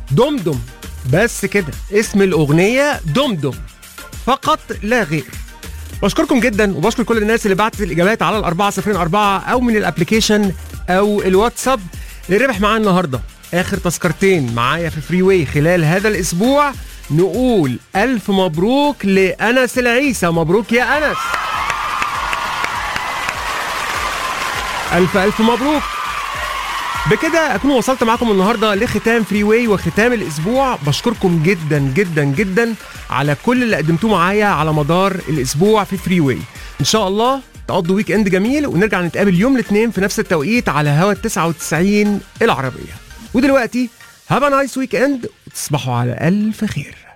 دمدم بس كده اسم الاغنيه دمدم فقط لا غير بشكركم جدا وبشكر كل الناس اللي بعتت الاجابات على الأربعة صفرين أربعة او من الابلكيشن او الواتساب اللي ربح معانا النهارده اخر تذكرتين معايا في فري واي خلال هذا الاسبوع نقول الف مبروك لانس العيسى مبروك يا انس الف الف مبروك بكده اكون وصلت معاكم النهارده لختام فري واي وختام الاسبوع بشكركم جدا جدا جدا على كل اللي قدمتوه معايا على مدار الاسبوع في فري واي ان شاء الله تقضوا ويك اند جميل ونرجع نتقابل يوم الاثنين في نفس التوقيت على هوا 99 العربيه ودلوقتي هاف نايس ويك اند وتصبحوا على الف خير